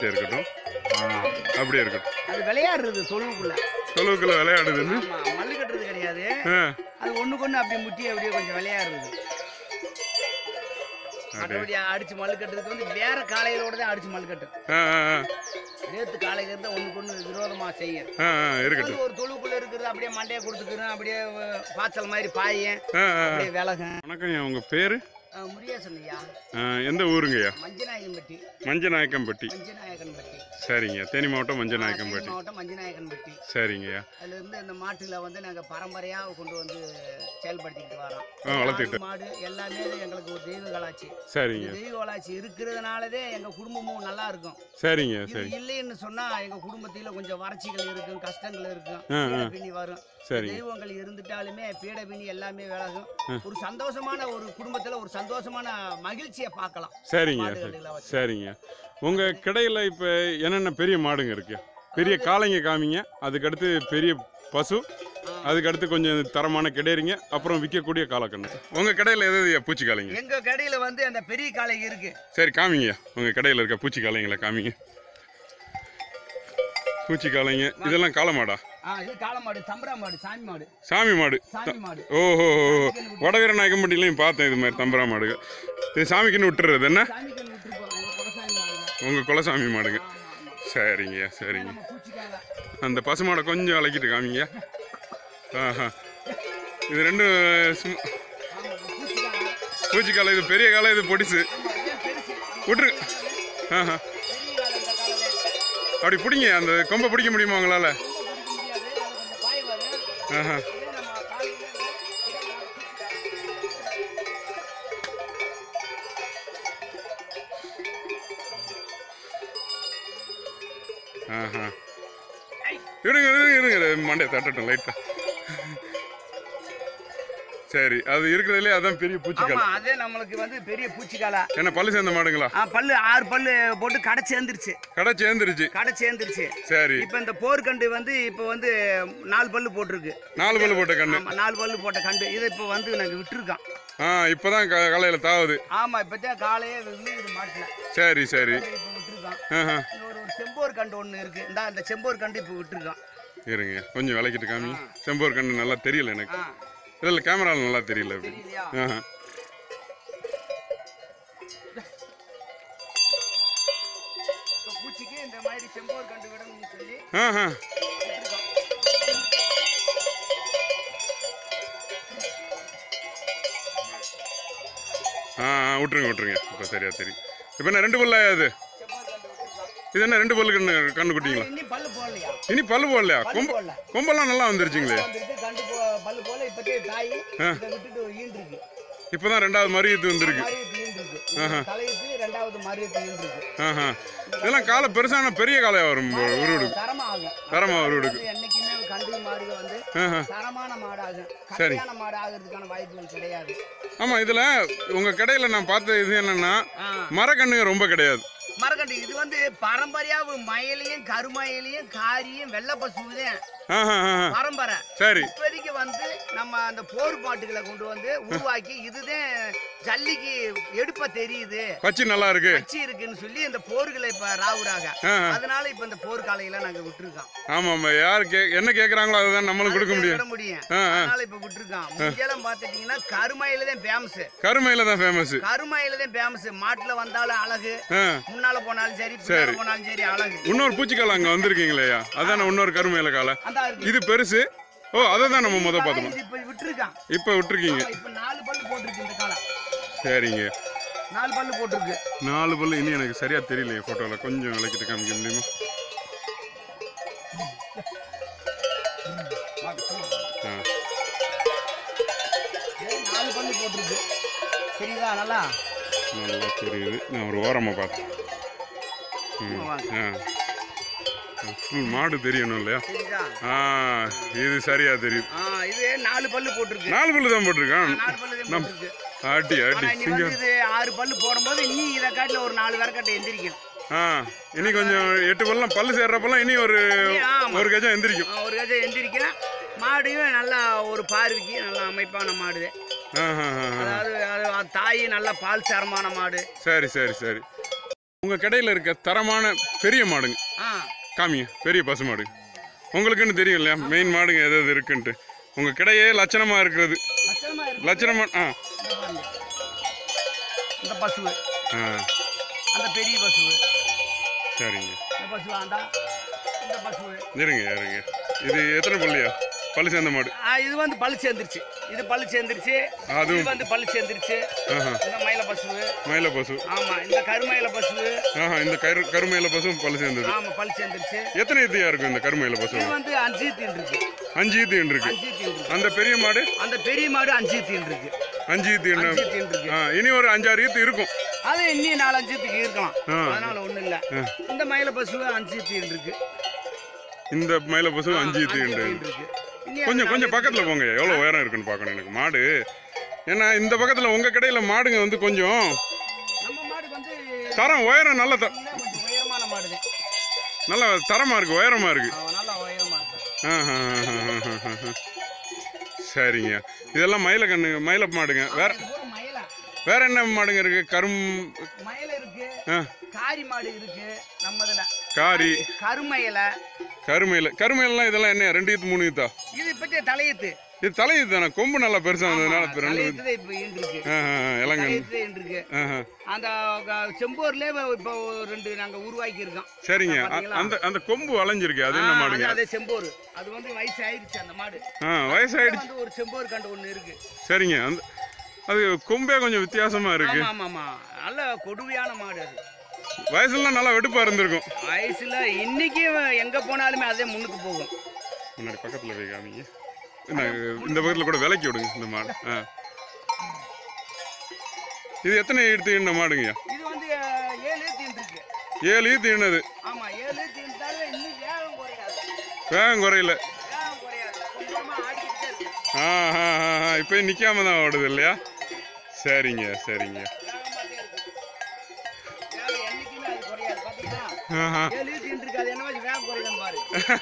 இருக்கட்டும் ஆ, அப்படியே இருக்கட்டும் அது விளையாடுறது தொழுவுக்குள்ள தொழுவுக்குள்ள விளையாடுதுன்னு ஆமா மல்லு கட்டுறது கிடையாது ஆ, அது ஒண்ணுக்கு ஒண்ணு அப்படியே முட்டி அப்படியே கொஞ்சம் விளையாடுறது மற்றபடி அடிச்சு மல்லு கட்டுறதுக்கு வந்து வேற காளைகளோட தான் அடிச்சு மல்லு கட்டும் ஆ, ஆ, ஆ, நேத்து காளைகள் இருந்தா ஒண்ணுக்கு ஒண்ணு விரோதமா செய்யும் ஆ, ஆ, இருக்கட்டும் வந்து ஒரு தொழுவுக்குள்ள இருக்கிறது அப்படியே மண்டையை கொடுத்துக்கிறோம் அப்படியே அஹ், பாய்ச்சல் மாதிரி பாயன் ஆ, ஆ, ஆ. அப்படியே விலகும் வணக்கம் ஐயா உங்க பேரு அஹ், முருகேசன் ஐயா ஆ, எந்த ஊருங்கய்யா மஞ்சநாயகன்பட்டி மஞ்சநாயக்கம்பட்டி மஞ்சநாயகன்பட்டி சரிங்க தேனி மாவட்டம் தேனி மஞ்சநாயக்கம்பட்டி மாவட்டம் மஞ்சநாயகன்பட்டி சரிங்கய்யா அதுல இருந்து இந்த மாட்டுல வந்து நாங்க பரம்பரையா கொண்டு வந்து செயல்படுத்திக்கிட்டு வரோம் ஆ, வளர்த்துக்கிட்டு. ஆடு, மாடு எல்லாமே எங்களுக்கு ஒரு தெய்வ கலாச்சி சரிங்க இந்த தெய்வ கலாச்சி இருக்கிறதுனாலதே எங்க குடும்பமும் நல்லா இருக்கும் சரிங்க இது சரி இல்லைன்னு சொன்னா எங்க குடும்பத்தில கொஞ்சம் வறட்சிகள் இருக்கும் கஷ்டங்கள் இருக்கும் ஆ, ஆ. பின்னி வரும் சரிங்க தெய்வங்கள் இருந்துட்டாலுமே பீடபினி எல்லாமே விலகும் ஒரு சந்தோஷமான ஒரு குடும்பத்துல ஒரு சந்தோஷமான மகிழ்ச்சியை பார்க்கலாம் சரிங்க சரி மாடுகளில வச்சு சரிங்க உங்க கடையில் இப்போ என்னென்ன பெரிய மாடுங்க இருக்கு பெரிய காளைங்க காமிங்க அதுக்கடுத்து பெரிய பசு அதுக்கடுத்து கொஞ்சம் தரமான கிடையறிங்க அப்புறம் விற்கக்கூடிய காலக்கண்ணு உங்க கடையில் எது பூச்சி காளைங்க எங்க கடையில வந்து அந்த பெரிய காளை இருக்கு சரி காமிங்க உங்க கடையில் இருக்க பூச்சி காளைங்களை காமிங்க பூச்சி காளைங்க இதெல்லாம் காளை மாடா ஆ இது காளை மாடு தம்பரா மாடு சாமி மாடு சாமி மாடு சாமி மாடு ஓஹோ வடவீர நாயக்கம்பட்டிலையும் பார்த்தேன் இது மாதிரி தம்பரா மாடுங்க இது சாமிக்குன்னு விட்டுறது என்ன சாமிக்கு விட்டுருப்போம் எங்க குலசாமி மாடு உங்க குலசாமி மாடுங்க ஆமா ஆமா சரிங்க சரிங்க நம்ம பூச்சிக்காக அந்த பசுமாடை கொஞ்சம் அழைக்கிட்டு காமிங்க ஆஹா இது ரெண்டும் சும்மா ஆமா பூச்சிக்காக பூச்சி காலை இது பெரிய காலை இது பொடிசு ஆமா இதே பெருசு விட்டுரு ஆஹா பெரிய காளை இந்த காளை அப்படி பிடிங்க அந்த கொம்பை பிடிக்க முடியுமா உங்களால் ரொம்ப பிடிக்க முடியாது அது கொஞ்சம் பாய் வரும் ஆஹா இதே நம்ம காலையில ஆஹா இருங்க இருங்க இருங்க மண்டே தட்டட்டும் லைட்டாக சரி அது இருக்கிறதுலே அதான் பெரிய பூச்சி ஆமா காலை அதே நம்மளுக்கு வந்து பெரிய பூச்சிக்காலை என்ன பல்லு சேர்ந்த மாடுங்களா ஆ பல்லு ஆறு பல்லு போட்டு கடை சேர்ந்துருச்சு கடை சேர்ந்துருச்சு கடை சேர்ந்துருச்சு சரி இப்போ இந்த போர்க்கண்டு வந்து இப்போ வந்து நாலு பல்லு போட்டிருக்கு நாலு பல்லு போட்ட கண்ணு ஆமா நாலு பல்லு போட்ட கண்டு இதை இப்போ வந்து நாங்கள் விட்டுருக்கோம் ஆ இப்போதான் க காலையில் தாவுது ஆமா இப்போதான் காலையே விழுது மாட்டில் சரி சரி இப்போ விட்டுருக்கோம் ஆஹா இங்க ஒரு ஒரு செம்போர் கண்டு ஒன்று இருக்கு இந்த அந்த செம்போர் கண்டு இப்போ விட்டுருக்கோம் இருங்க கொஞ்சம் விளக்கிட்டு காமி செம்போர் கண்ணு நல்லா தெரியல எனக்கு ஆ இல்லை கேமராவில் நல்லா தெரியல இப்படி தெரியலையா ஆஹா இப்போ பூச்சிக்கு இந்த மாதிரி செம்போர் கண்டு விடணும்னு சொல்லி ஆஹா விட்டுருக்கோம் ஆ ஆ, விட்டுருங்க விட்டுருங்க இப்போ சரியா தெரியும் இப்போ என்ன ரெண்டு பல்லா இது செம்போர் கண்டு விட்டுருக்கோம் இது என்ன ரெண்டு பல்லு கண்ணு கண்ணு குட்டிங்களா இன்னும் பல்லு போடலையா இனி பல்லு போடலையா பல்லு கொம்ப போடல கொம்பெல்லாம் நல்லா வந்துருச்சுங்களே வந்துருக்கு கண்டு போ பல்லு போல இப்போதே தாய் ஆ. இதை விட்டுட்டு ஈன்றிருக்கு இப்போதான் ரெண்டாவது மரியத்து வந்திருக்கு மரியத்து ஈன்றிருக்கு தலையிட்டு ரெண்டாவது மரியத்து ஈன்றிருக்கு ஆஹா இதெல்லாம் காலை பெருசான பெரிய காலையாக வரும் போல உருவிடுக்கு தரமா ஆகும் தரமா உருவிடுக்கு வந்து என்னைக்குமே கண்டு மாடுக வந்து ஆஹா தரமான மாடு ஆகும் சரி. கட்டையான மாடு ஆகிறதுக்கான வாய்ப்புகள் கிடையாது ஆமாம் இதில் உங்கள் கடையில் நான் பார்த்த இது என்னென்னா ஆ. மரக்கண்ணுங்க ரொம்ப கிடையாது மரக்கண்டு இது வந்து பரம்பரையாவு மயிலையும் கருமயிலையும் காரியும் வெள்ளை பசுதான் ஆஹா ஆஹா பரம்பரை சரி இப்போதைக்கு வந்து நம்ம அந்த போர் பாட்டுகளை கொண்டு வந்து உருவாக்கி இதுதான் ஜல்லிக்கு எடுப்ப தெரியுது பச்சி நல்லா இருக்கு கட்சி இருக்குன்னு சொல்லி இந்த போர்களை இப்ப ராவுறாங்க ஆஹா அதனால இப்ப இந்த போர் காலையில நாங்க விட்டுருக்கோம் ஆமாம் ஆமாம் யார் கே என்ன கேட்குறாங்களோ அதுதான் நம்மளும் கொடுக்க முடியும் விட முடியும் ஆ ஆ அதனால இப்ப விட்டுருக்கோம் முக்கியம் பாத்துட்டீங்கன்னா கருமயில தான் ஃபேமஸ் கருமையில் தான் ஃபேமஸ் கருமயில தான் ஃபேமஸ் மாட்டுல வந்தாலும் அழகு ஆ முன்னால போனாலும் சரி பின்னால போனாலும் சரி அழகு இன்னொரு பூச்சிக்காலை அங்கே வந்திருக்கீங்களேயா அதானே இன்னொரு கருமையில காலை அந்த இருக்கு. இது பெருசு ஓ அதை தான் நம்ம முத பார்த்தோம் இது இப்ப விட்டுருக்கான் இப்போ விட்டுருக்கீங்க இப்ப நாலு பல்லு போட்டிருக்கு இந்த காலம் சரிங்க நாலு பல்லு போட்டிருக்கு நாலு பல்லு இனி எனக்கு சரியா தெரியலையே ஃபோட்டோவில் கொஞ்சம் விளக்கிட்டு காமிக்க முடியுமா ஆ ஏய், நாலு பல்லு போட்டிருக்கு சரிதா நல்லா நல்லா தெரியுது நான் ஒரு ஓரமாக பார்த்தேன் ம் ஆ ஃபுல் மாடு தெரியணும் இல்லையா சரிதா ஆ இது சரியா தெரியுது ஆ இது நாலு பல்லு போட்டிருக்கு நாலு பல்லு தான் போட்டிருக்கான் நாலு பல்லு தான் போட்டிருக்கு ஆட்டி ஆட்டி ஆனா இனி சிங்கம் வந்து இது ஆறு பல்லு போடும்போது இனி இதை காட்டில ஒரு நாலு விறக்கட்டை எந்திரிக்கும் ஆ இனி கொஞ்சம் எட்டு பல்லாம் பல்லு சேர்றப்பெல்லாம் இனி ஒரு ஆமா. ஒரு கஜம் எந்திரிக்கும் ஆ, ஒரு கஜம் எந்திரிக்கும் மாடையும் நல்லா ஒரு பார்வைக்கு நல்லா அமைப்பான மாடு ஆ ஆ ஆ, ஆ. அதாவது அது தாய் நல்ல பால் சரமான மாடு சரி சரி சரி உங்க கடையில இருக்க தரமான பெரிய மாடுங்க ஆ காமிங்க பெரிய பசு மாடு உங்களுக்குன்னு தெரியும் இல்லையா மெயின் மாடுங்க எது எது இருக்குன்ட்டு உங்க கடையே லட்சணமா இருக்கிறது லட்சணமா இருக்கு லட்சணமா ஆ இந்த பாருங்க. இந்த பசுவு ஆ அந்த பெரிய பசுவு சரிங்க இந்த பசு ஆண்டா இந்த பசுவு இருங்க இருங்க இது எத்தனை பள்ளியா பள்ளி சேர்ந்த மாடு ஆ, இது வந்து பல்லு சேர்ந்துருச்சு இது பல்லு சேர்ந்துருச்சு இது அதுவும் வந்து பல்லு சேர்ந்துருச்சு ஆஹா இந்த மயில பசுவு மயில பசு ஆமா இந்த கருமயில பசுவு ஆஹா இந்த கரு கருமையில பசும் பல்லு சேர்ந்தது ஆமா பல்லு சேர்ந்துருச்சு எத்தனை ஈத்தியா இருக்கும் இந்த கருமையில பசு இது வந்து அஞ்சு தீன் இருக்கு அஞ்சு ஈத்து இருக்கு அஞ்சு தீன் இருக்கு அந்த பெரிய மாடு அந்த பெரிய மாடு அஞ்சு தீன் இருக்கு அஞ்சு ஈத்து என்ன அஞ்சு தீன் இருக்கு ஆ இனி ஒரு அஞ்சாறு ஈத்து இருக்கும் அது இன்னும் நாலு அஞ்சுத்துக்கு இருக்கலாம் ஆ. அதனால ஒண்ணும் இல்ல ஆ. இந்த மயில பசுவு அஞ்சு தீன் இருக்கு இந்த மயில பசு அஞ்சு ஈத்து அஞ்சு உண்டு. தீன் இருக்கு இன்னும் கொஞ்சம் நாலு கொஞ்சம் பக்கத்துல போங்க எவ்வளவு உயரம் இருக்குன்னு பார்க்கணும் எனக்கு மாடு ஏன்னா இந்த பக்கத்துல உங்க கடையில மாடுங்க வந்து கொஞ்சம் நம்ம மாடுக்கு வந்து தரம் உயரம் நல்ல த இன்னும் கொஞ்சம் உயரமான மாடுதான் நல்ல தரமா இருக்கு உயரமா இருக்கு அவன் நல்லா உயரமா இருக்கு ஆஹா, ஆஹா, ஆஹா, ஆஹா. சரிங்க இதெல்லாம் மயில கண்ணு மயில மாடுங்க வேற இது பூரா மயில வேற என்ன மாடுங்க இருக்கு கரும் மயில இருக்கு ஆ, காரி மாடு இருக்கு நம்ம இதுல காரி கருமயில கருமையில கருமையிலாம் இதெல்லாம் என்ன ரெண்டு ஈத்து மூணு ஈத்தா இது பற்றி தலையத்து இது தலையீத்து தானே கொம்பு நல்லா பெருசா வந்ததுனால இப்ப ரெண்டு தலையத்து தான் இப்போ ஈண்டு இருக்கு ஆஹா, ஆஹா, இளங்கன் தலையத்து ஈண்டு இருக்கு ஆஹா. அந்த க- செம்போர்லயே இப்போ ஒரு ரெண்டு நாங்க உருவாக்கி இருக்கோம் சரிங்க அ- பாத்தீங்களா? அந்த அந்த கொம்பு வளைஞ்சிருக்கு அது என்ன ஆ, மாடுங்க அது- அது செம்போர் அது வந்து வயசு ஆயிடுச்சு அந்த மாடு ஆ வயசாயிடுச்சு வந்து ஒரு செம்போர் கண்டு ஒண்ணு இருக்கு சரிங்க அந்த அது கொம்பே கொஞ்சம் வித்தியாசமா இருக்கு ஆமா ஆமா ஆமா நல்ல கொடுமையான மாடு அது வயசுலாம் நல்லா வெடுப்பா இருந்திருக்கும் வயசுல இன்னைக்கு எங்க போனாலுமே அதே முன்னுக்கு போகும் முன்னாடி பக்கத்துல போய் காமிங்க இந்த இந்த பக்கத்துல கூட விலைக்கு விடுங்க இந்த மாடு ஆ இது எத்தனை ஈத்து ஈன மாடுங்கய்யா இது வந்து அஹ், ஏழு தீன் இருக்கு ஏழு ஈத்து ஈனது ஆமா ஏழு தீன்ட்டாலே இன்னும் வேகம் குறையாது வேகம் குறையில வேகம் குறையாது கொஞ்சமா ஆடிக்கிட்டே இருக்கு ஆ ஆ ஆ ஆ இப்போ நிற்காம தான் ஓடுது இல்லையா சரிங்க சரிங்க வேகமாட்டே இருக்கு வேகம் என்னைக்குமே அது குறையாது பாத்தீங்களா ஆஹா ஏழு தீன் இருக்கு அது என்னவா வேகம் குறையுதுன்னு பாரு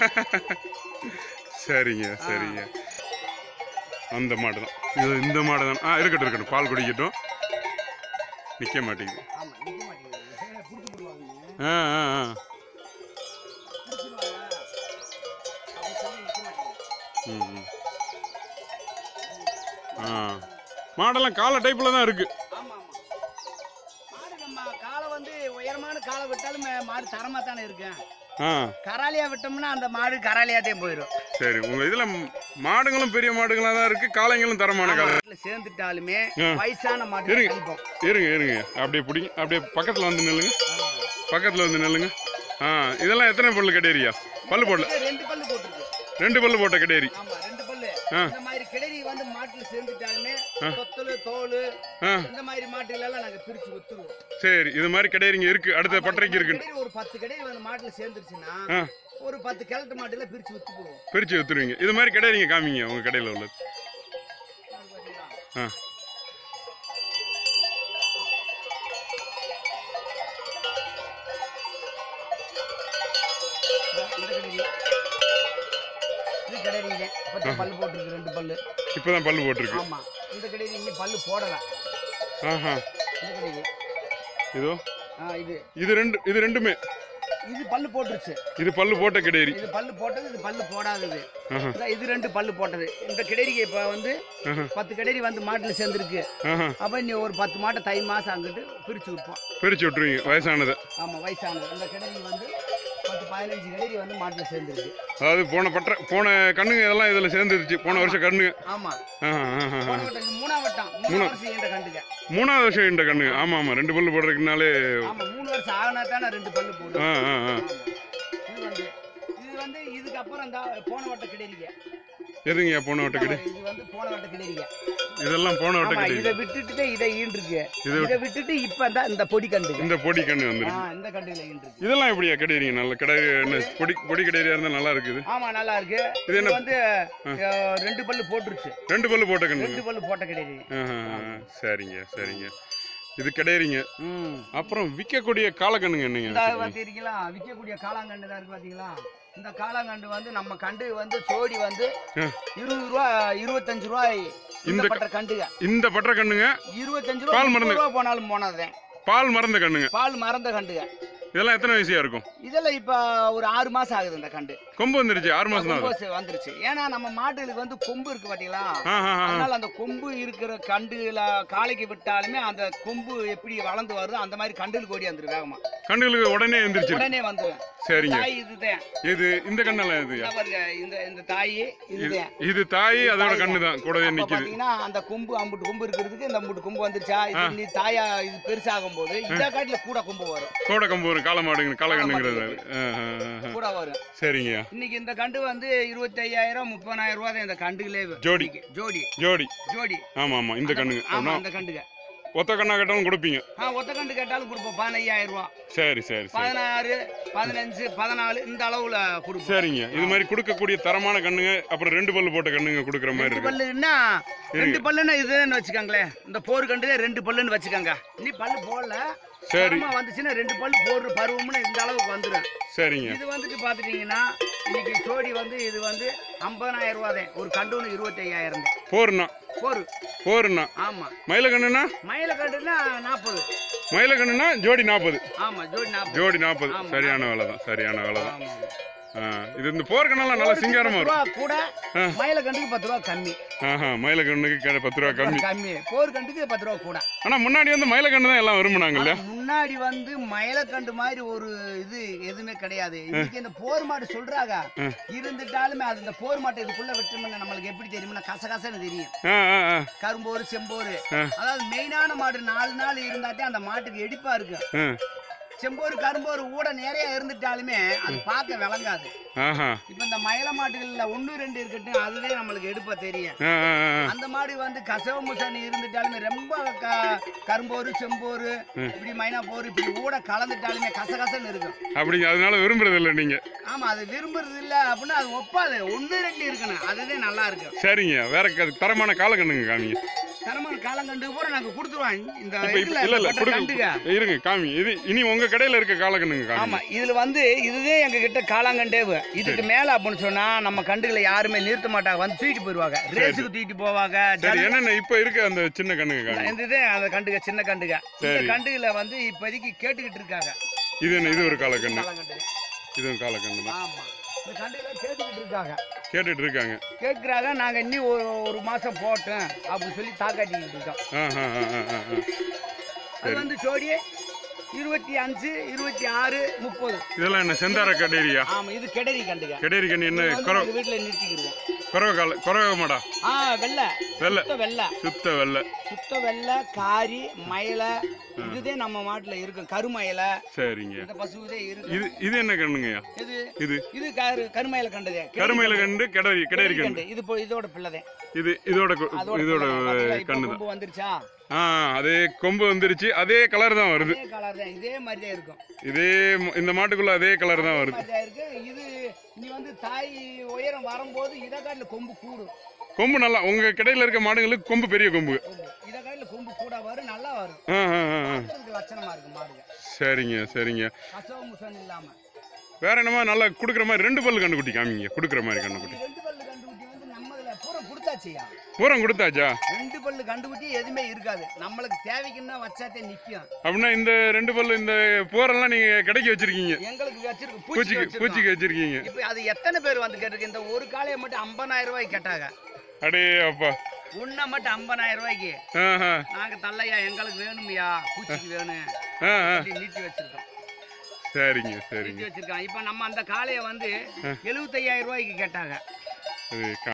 சரிங்க சரிங்க அந்த மாடு தான் இது இந்த மாடு தான் ஆ இருக்கட்டும் இருக்கட்டும் பால் குடிக்கட்டும் நிற்க மாட்டேங்குது ஆமா நிக்க மாட்டேங்குது புடிச்சு போடுவாங்க ஆ ஆ ஆ புடிச்சிருவாங்க அப்படி சொல்லி நிக்க மாட்டேங்குது ம் ம். ஆ மாடெல்லாம் காலை டைப்பில் தான் இருக்கு ஆமா ஆமா மாடு நம்ம காலை வந்து உயரமான காலை விட்டாலும் மே- மாடு தரமா தானே இருக்கு ஆ கராலியா விட்டோம்னா அந்த மாடு கராலியாட்டே போயிடும் சரி உங்கள் இதில் மாடுங்களும் பெரிய மாடுங்களாக தான் இருக்குது காளைங்களும் தரமான காலை வீட்டுல சேர்ந்துட்டாலுமே ஆ. வயசான மாடு இருங்க. கழிப்போம் இருங்க இருங்க அப்படியே பிடிங்க அப்படியே பக்கத்தில் வந்து நில்லுங்க பக்கத்தில் வந்து நில்லுங்க ஆ இதெல்லாம் எத்தனை பல்லு கட்டேரியா பல்லு போடல இது ரெண்டு பல்லு போட்டிருக்கு ரெண்டு பல்லு போட்ட கட்டேரி ஆமா ரெண்டு பல்லு ஆ. இந்த மாதிரி கிடரி வந்து மாட்டுல சேர்ந்துட்டாலுமே ஆ. தொத்தலு தோல் ஆ இந்த மாதிரி மாட்டுகள் எல்லாம் நாங்க பிரிச்சு வித்துருவோம் சரி இது மாதிரி கடையறிங்க இருக்கு அடுத்த பட்டறைக்கு இருக்கு கிடரி ஒரு பத்து கிடரி வந்து மாட்டுல சேர்ந்துருச்சுன்னா ஆ ஒரு பத்து கிழட்டு மாட்டுல பிரிச்சு வித்து போடுவோம் பிரிச்சு வித்துருவீங்க இது மாதிரி கடையறிங்க காமிங்க உங்க கடையில் உள்ளது ஆ இந்த கிடரி இது கிடரிங்க பத்து பல்லு போட்டிருக்கு ரெண்டு பல்லு இப்போதான் பல்லு போட்டிருக்கு ஆமா இந்த கிடரி இன்னும் பல்லு போடல ஆஹா இந்த கிடரி இதோ ஆ இது இது ரெண்டு இது ரெண்டுமே இது பல்லு போட்டுருச்சு இது பல்லு போட்ட கடையரி இது பல்லு போட்டது இது பல்லு போடாதது ஆஹா இந்த இது ரெண்டு பல்லு போட்டது இந்த கிடரிக்கு இப்போ வந்து ஆஹா பத்து கிடரி வந்து மாட்டில் சேர்ந்துருக்கு ஆஹா அப்போ நீ ஒரு பத்து மாட்டை தை மாதம் அங்கிட்டு பிரித்து விற்போம் பிரிச்சு விட்டுருவீங்க வயசானதை ஆமாம் வயசானது இந்த கிடரி வந்து பத்து பதினஞ்சு கிடரி வந்து மாட்டில் சேர்ந்துருக்கு அதாவது போன பற்ற போன கண்ணுங்க இதெல்லாம் இதில் சேர்ந்துருச்சு போன வருஷம் கண்ணுங்க ஆமாம் ஆஹா ஆஹா ஆஹா. போன வட்டம் மூணாம் வட்டம் மூணு வருஷம் இந்த கண்டுக்க மூணாவது வருஷம் இந்த கண்ணுங்க ஆமாம் ஆமாம் ரெண்டு பல்லு போடுறதுக்குனாலே ஆமாம் மூணு வருஷம் ஆகினா தானே ரெண்டு பல்லு போடும் ஆ ஆ ஆ இது வந்து இது வந்து இதுக்கப்புறம் தான் போன வட்ட கிடரிக்க எதுங்கய்யா போன வட்ட கடை இது வந்து போன வட்ட கிடரிக்க இதெல்லாம் போன வட்ட ஆமா கடை இதை விட்டுட்டு இதை ஈன்றுருக்கு இதை இதை விட்டுட்டு இப்போ தான் இந்த பொடி கண்டுக்க இந்த பொடி கண்ணு ஆ வந்துருக்கு இந்த கண்டுல ஈன்றுருக்கு இதெல்லாம் எப்படியா கிடைக்கிறீங்க நல்ல கடை என்ன பொடி பொடி கடையியா இருந்தால் நல்லா இருக்குது ஆமா நல்லா இருக்கு இது இது என்ன? வந்து அஹ், ரெண்டு பல்லு போட்டுருச்சு ரெண்டு பல்லு போட்ட கண்ணுங்க ரெண்டு பல்லு போட்ட கிடையாது ஆஹா, சரிங்க சரிங்க இது கிடையாதுங்க ம் அப்புறம் விற்கக்கூடிய காலக்கண்ணுங்க என்னங்க இந்த வச்சிருக்கீங்க? பார்த்தீங்களா விற்கக்கூடிய காளாங்கண்டு தான் இருக்கு பார்த்தீங்களா இந்த காளாங்கண்டு வந்து நம்ம கண்டு வந்து சோடி வந்து ஆ. இருபது ரூபா இருபத்தஞ்சு ரூபாய் இந்த இந்த பட்ட கண்டுக இந்த பற்ற கண்ணுங்க இருபத்தஞ்சு பால் ரூபா மருந்து. முப்பது ரூபா போனாலும் போனாதேன் பால் மறந்த கண்ணுங்க பால் மறந்த கண்டுக இதெல்லாம் எத்தனை வயசியா இருக்கும் இதெல்லாம் இப்ப ஒரு ஆறு மாசம் ஆகுது இந்த கண்டு கொம்பு வந்துருச்சு ஆறு மாசம் தான் கொம்பு வந்துருச்சு ஏன்னா நம்ம மாட்டுகளுக்கு வந்து கொம்பு இருக்கு பாத்தீங்களா ஆ ஆ ஆ அதனால அந்த கொம்பு இருக்கிற கண்டுல காலைக்கு விட்டாலுமே அந்த கொம்பு எப்படி வளர்ந்து வருதோ அந்த மாதிரி கண்டுகளுக்கு ஓடி வந்துரு வேகமா கண்டுகளுக்கு உடனே எந்திரிச்சு உடனே வந்துடும் சரிங்க தாய் இதுதான் இது இந்த கண்ணெல்லாம் இது இந்த பாருங்க, இந்த இந்த தாய் இதுதான் இது தாய் அதோட கண்ணு தான் கூடவே அப்ப நிக்குது பாத்தீங்கன்னா அந்த கொம்பு அம்புட்டு கொம்பு இருக்கிறதுக்கு இந்த அம்புட்டு கொம்பு வந்துருச்சா இது நீ தாயா இது பெருசாகும் போது இதை காட்டுல கூட கொம்பு வரும் கோடை கம்பு வரும் காளை மாடுங்க காளை கண்ணுங்கிறது ஆ, ஆ, ஆ, ஆ. கூட வரும் சரிங்க இன்னைக்கு இந்த கண்டு வந்து இருபத்தி ஐயாயிரம் முப்பதாயிரம் ரூபா தான் இந்த கண்டுகளே ஜோடி. இன்னைக்கு. ஜோடி ஜோடி ஜோடி ஆமா ஆமா இந்த கண்ணுங்க ஆமா அப்படின்னா அந்த கண்டுக ஒத்த கண்ணா கேட்டாலும் கொடுப்பீங்க ஆ ஒத்த கண்டு கேட்டாலும் கொடுப்போம் பதினையாயிரம் ரூபா சரி சரி சரி பதினாறு பதினஞ்சு பதினாலு இந்த அளவுல கொடுப்போம் சரிங்க இது மாதிரி கொடுக்கக்கூடிய தரமான கண்ணுங்க அப்புறம் ரெண்டு பல்லு போட்ட கண்ணுங்க கொடுக்குற மாதிரி ரெண்டு இருக்கு பல்லுன்னா ரெண்டு பல்லுன்னா இதுன்னு வச்சுக்கோங்களேன் இந்த போர் கண்டுதே ரெண்டு பல்லுன்னு வச்சுக்கோங்க நீ பல்லு போடல சரி தரமா வந்துச்சுன்னா ரெண்டு பல்லு போடுற பருவம்னு இந்த அளவுக்கு வந்துடும் சரிங்க இது வந்துட்டு பார்த்துட்டீங்கன்னா இன்னைக்கு ஜோடி வந்து இது வந்து ஐம்பதாயிரம் ரூபா தான் ஒரு கண்டு ஒன்று இருபத்தி ஐயாயிரம் தான் போருண்ணா போர் போருண்ணா ஆமா மயில கண்ணுனா மயில கண்டுன்னா நாற்பது மயில கண்ணுனா ஜோடி நாற்பது ஆமா ஜோடி நாற்பது ஜோடி நாற்பது ஆமா. சரியான வேலை தான் சரியான வேலை தான் ஆமா ஆ, இது இந்த போர் கண்ணெல்லாம் நல்லா சிங்காரமா பத்து இருக்கும் ரூபா கூட ஆ. மயில கண்டுக்கு பத்து ரூபா கம்மி ஆஹா மயில கண்ணுக்கு கே- பத்து ரூபா கம்மி கம்மி போர் கண்டுக்கு பத்து ரூபா கூட ஆனா முன்னாடி வந்து மயில கண்ணு தான் எல்லாம் விரும்புனாங்கல்ல ஆனா முன்னாடி வந்து மயிலக்கண்டு மாதிரி ஒரு இது எதுவுமே கிடையாது இன்னைக்கு இந்த போர் மாடு சொல்றாங்க இருந்துட்டாலுமே அது இந்த போர் மாட்டை இதுக்குள்ள விட்டோம்னா நம்மளுக்கு எப்படி தெரியும்னா கசகசன்னு தெரியும் ஆ ஆ ஆ கரும்போரு செம்போரு ஆ. அதாவது மெயினான மாடு நாலு நாள் இருந்தாட்டே அந்த மாட்டுக்கு எடுப்பா இருக்கு ஆ. செம்போரு கரும்போரு ஊட நிறைய இருந்துட்டாலுமே அது பார்க்க விளங்காது ஆஹா இப்ப இந்த மயில மாட்டுகள்ல ஒண்ணு ரெண்டு இருக்கட்டும் அதுவே நம்மளுக்கு எடுப்பா தெரியும் ஆ ஆ ஆ அந்த மாடு வந்து கசவ முசனி இருந்துட்டாலுமே ரொம்ப க- கரும்போரு செம்போரு இப்படி மைனா போரு இப்படி ஊட கலந்துட்டாலுமே கசகசன்னு இருக்கும் அப்படிங்க அதனால விரும்புறது இல்லை நீங்க ஆமா அது விரும்புறது இல்ல அப்படின்னா அது ஒப்பாது ஒண்ணு ரெண்டு இருக்கணும் அதுதான் நல்லா இருக்கும் சரிங்க வேற க- தரமான கால கண்ணுங்க காமிங்க தரமான காலங்கண்டு பூரா நாங்க கொடுத்துருவோம் இந்த இப்ப இப்ப இதுல இல்ல இல்ல பட்ட கண்டுக கொடுக்க இருங்க காமி இது இனி உங்க கடையில இருக்க கால கண்ணுங்க காமி ஆமா இதுல வந்து இதுதான் எங்க கிட்ட காளாங்கண்டேவு இதுக்கு மேல அப்படின்னு சொன்னா நம்ம கண்டுகளை யாருமே நிறுத்த மாட்டாங்க வந்து தூக்கிட்டு போயிருவாங்க ரேஸுக்கு தூக்கிட்டு போவாங்க சரி என்னென்ன இப்ப இருக்க அந்த சின்ன கண்ணுங்க காமி இந்த இது அந்த கண்டுக சின்ன கண்டுக இந்த சரி. கண்டுகளை வந்து இப்போதைக்கு கேட்டுக்கிட்டு இருக்காங்க இது என்ன இது ஒரு கால கண்ணு காளாங்கண்டு இதுவும் கால கண்ணு தான் ஆமா இந்த கண்டுகளை கேட்டுக்கிட்டு இருக்காங்க கேட்டுட்டு இருக்காங்க கேட்குறாங்க நாங்க இன்னும் ஒரு ஒரு மாசம் போட்டோம் அப்படின்னு சொல்லி தாக்காட்டிக்கிட்டு இருக்கோம் ஆ ஆ ஆ ஆ ஆ ஆ. அது வந்து ஜோடி இருபத்தி அஞ்சு இருபத்தி ஆறு முப்பது இதெல்லாம் என்ன செந்தார கடேரியா ஆமா இது கெடரி கண்டுக கடேரி கண்ணு என்ன இது வந்து குறவ நாங்க வீட்டுல நிறுத்திக்கிடுவோம் குறவ கால குறவ மாடா ஆ வெள்ளை வெள்ளை சுத்த வெள்ளை சுத்த வெள்ளை சுத்த வெள்ளை காரி மயிலை இதுதான் நம்ம மாட்டுல இருக்கும் கருமயிலை சரிங்க இந்த பசுதே இருக்கு இது இது என்ன கண்ணுங்கய்யா இது இது இது கரு கருமயில கண்டதே கருமையில கண்டு கிடரி கிடரி கண்டு கண்டு இது இப்போ இதோட பிள்ளைதே இது இதோட கு- அதோட இதோட பிள்ளை. பாத்தீங்களா, இப்போ கண்ணு தான் கொம்பு வந்துருச்சா ஆ அதே கொம்பு வந்துருச்சு அதே கலர் தான் வருது இதே கலர் தான் இதே மாதிரி தான் இருக்கும் இதே ம- இந்த மாட்டுக்குள்ள அதே கலர் தான் வருது மாதிரி தான் இருக்கு இது நீ வந்து தாய் உயரம் வரும்போது இதை காட்டில கொம்பு கூடும் கொம்பு நல்லா உங்க கடையில இருக்க மாடுங்களுக்கு கொம்பு பெரிய கொம்பு கொம்பு இதை காட்டில கொம்பு கூட வரும் நல்லா வரும் ஆ ஆ ஆ, ஆ. பார்க்கறதுக்கு லட்சணமா இருக்கு மாடுங்க சரிங்க சரிங்க கசவ முசன் இல்லாம வேற என்னமா நல்லா குடுக்குற மாதிரி ரெண்டு பல்லு கண்டுக்குட்டி காமிங்க குடுக்குற மாதிரி கண்டுக்குட்டி இது ரெண்டு பல்லு கண்டுக்குட்டி வந்து நம்மதுல பூரா கொடுத்தாச்சியா பூரம் கொடுத்தாச்சா ரெண்டு பல்லு கண்டுக்குட்டி எதுவுமே இருக்காது நம்மளுக்கு தேவைக்குன்னா வச்சாத்தே நிக்கும் அப்படின்னா இந்த ரெண்டு பல்லு இந்த பூரெல்லாம் நீங்க கடைக்கு வச்சிருக்கீங்க எங்களுக்கு வச்சிருக்கு பூச்சிக்கு பூச்சிக்கு வச்சிருக்கோம். பூச்சிக்கு வச்சிருக்கீங்க இப்போ அது எத்தனை பேர் வந்து கேட்டிருக்கு இந்த ஒரு காளையை மட்டும் ஐம்பதாயிரம் ரூபாய்க்கு கேட்டாங்க அடே அப்பா உன்னை மட்டும் ஐம்பதாயிரம் ரூபாய்க்கு ஆஹா நாங்க தள்ளையா எங்களுக்கு வேணும்யா பூச்சிக்கு வேணும் ஆ ஆ அப்படி நீட்டி வச்சிருக்கோம் சரிங்க சரிங்க நீட்டி வச்சிருக்கோம் இப்போ நம்ம அந்த காளையை வந்து எழுபத்தையாயிரம் ரூபாய்க்கு கேட்டாங்க அது கா-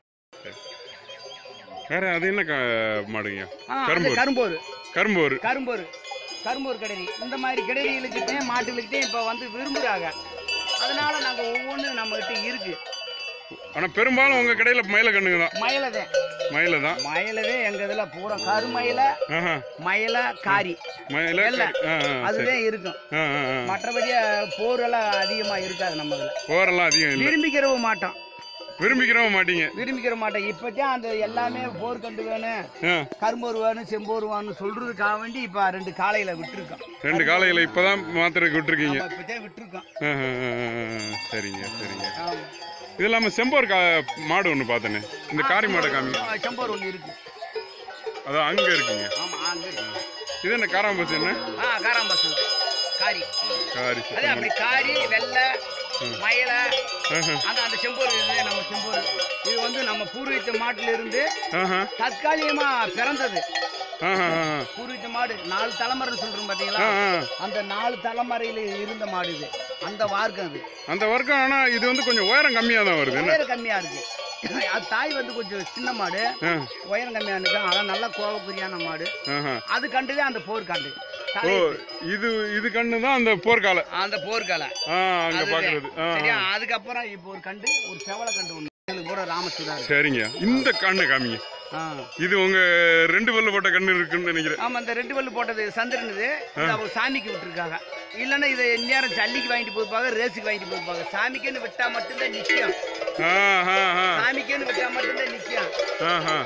வேற அது என்ன கா- மாடுங்க ஆ, அது கரும்பூர். கரும்போரு கரும்பூர் கரும்போரு கரும்போர் கிடரி இந்த மாதிரி கிடரிகளுக்கிட்டே மாட்டுகளுக்கிட்டே இப்போ வந்து விரும்புகிறாங்க அதனால நாங்கள் ஒவ்வொன்றும் நம்மகிட்ட இருக்கு ஆனா பெரும்பாலும் உங்க கடையில மயில கண்ணுங்க தான் மயிலதே மயில தான் மயிலவே எங்க இதுல பூரா கருமயில ஆஹா மயில காரி மயில வெள்ளை. ஆ ஆ சரி அதுதான் இருக்கும் ஆ ஆ ஆ மற்றபடி போரெல்லாம் அதிகமா இருக்காது நம்ம இதுல போரெல்லாம் அதிகம் இல்லை விரும்பிக்கிறவ மாட்டோம் விரும்பிக்கிறவங்க மாட்டீங்க விரும்பிக்கிற மாட்டோம் இப்பதான் அந்த எல்லாமே போர் கண்டு வேணும் ஆ கரும்போர் வேணும் செம்போர் வேணும் சொல்றதுக்காக வேண்டி இப்ப ரெண்டு காளையில விட்டுருக்கோம் ரெண்டு காலையில இப்பதான் மாத்திரைக்கு விட்டுருக்கீங்க ஆமா, இப்பதான் விட்டுருக்கோம் ஆ, ஆ, ஆ, ஆ, ஆ. சரிங்க சரிங்க ஆமா. இது இல்லாம செம்போர் கா மாடு ஒன்று பார்த்தேனே இந்த காரி மாடை காமி ஆ, செம்போர் ஒண்ணு இருக்கு அதான் அங்க இருக்குங்க ஆமா அங்க இருக்கு இது என்ன காராம்பஸ் என்ன ஆ காராம்பசு காரி காரி அதே சுத்தமான அப்படி காரி வெள்ளை மயிலை ஆஹா, அந்த அந்த செம்போர் இது நம்ம செம்போர் இது வந்து நம்ம பூர்வீக மாட்டுல இருந்து ஆஹா, தற்காலிகமா பிறந்தது ஆஹா, ஆஹா. பூர்வீக மாடு நாலு தலைமுறைன்னு சொல்றோம் பாத்தீங்களா ஆ, ஆ. அந்த நாலு தலைமுறையில இருந்த மாடு இது அந்த வார்க்கம் அது அந்த வர்க்கம் ஆனா இது வந்து கொஞ்சம் உயரம் கம்மியா தான் வருது என்ன உயரம் கம்மியா இருக்கு அது தாய் வந்து கொஞ்சம் சின்ன மாடு ஆ, உயரம் கம்மியா இருக்கு அதான் நல்லா கோவக்குரியான மாடு ஆஹா. அது கண்டுதான் அந்த போர்க்காண்டு ஓ தலை- இது இது கண்ணு தான் அந்த போர்க்கால அந்த போர்க்கால ஆ அங்க அதுவே. பாக்குறது ஆ, சரியா ஆ. அதுக்கப்புறம் இப்போ ஒரு கண்டு ஒரு செவலை கண்டு ஒண்ணு இதுக்கு கூட ராமசுதாரு சரிங்க இந்த கண்ணு காமிங்க ஆ இது உங்க ரெண்டு பல்லு போட்ட கண்ணு இருக்குன்னு நினைக்கிறேன் ஆமா இந்த ரெண்டு பல்லு போட்டது சந்திரன் இது இது அவங்க சாமிக்கு விட்டுருக்காங்க இல்லைன்னா இதை நேரம் சல்லிக்கு வாங்கிட்டு போயிருப்பாங்க ரேஸுக்கு வாங்கிட்டு போயிருப்பாங்க சாமிக்குன்னு விட்டா மட்டும்தான் நிச்சயம் ஆ, ஆ, ஆ. சாமிக்குன்னு விட்டா மட்டும்தான் நிச்சயம் ஆஹா.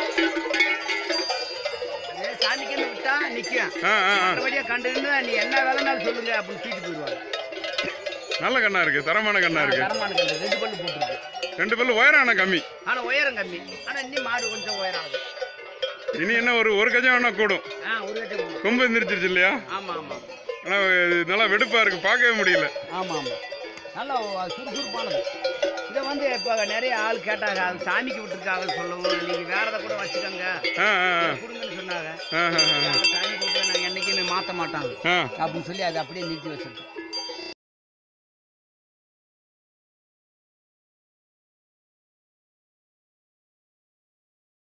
அதே சாமிக்குன்னு விட்டா நிச்சயம் ஆ, ஆ, ஆ. மற்றபடியா கண்டுன்னு நீ என்ன வேலைனாலும் சொல்லுங்க அப்படின்னு தூக்கிட்டு போயிடுவாங்க நல்ல கண்ணா இருக்கு தரமான கண்ணா இருக்கு தரமான கண்டு ரெண்டு பல்லு போட்டுருக்கு ரெண்டு பல்லு உயரம் ஆனா கம்மி ஆனா உயரம் கம்மி ஆனா இன்னும் மாடு கொஞ்சம் உயரம் ஆகுது இனி என்ன ஒரு ஒரு கஜம் வேணா கூடும் ஆ ஒரு கட்டம் போகும். கொம்பு எந்திரிச்சிருச்சு இல்லையா ஆமா ஆமா ஆனா இது நல்லா வெடுப்பா இருக்கு பார்க்கவே முடியல ஆமா ஆமா நல்லா ஒ- சுறுசுறுப்பானது இதை வந்து இப்போ நிறைய ஆள் கேட்டாங்க அது சாமிக்கு விட்டுருக்காங்க சொல்லவும் நீங்க வேற எதை கூட வச்சுக்கோங்க ஆ, ஆ, ஆ. கொடுங்கன்னு சொன்னாங்க ஆ, ஆ, ஆ. சாமிக்கு விட்டு நாங்கள் என்னைக்குமே மாற்ற மாட்டாங்க ஆ. அப்படின்னு சொல்லி அதை அப்படியே நிறுத்தி வச்சிருக்கோம்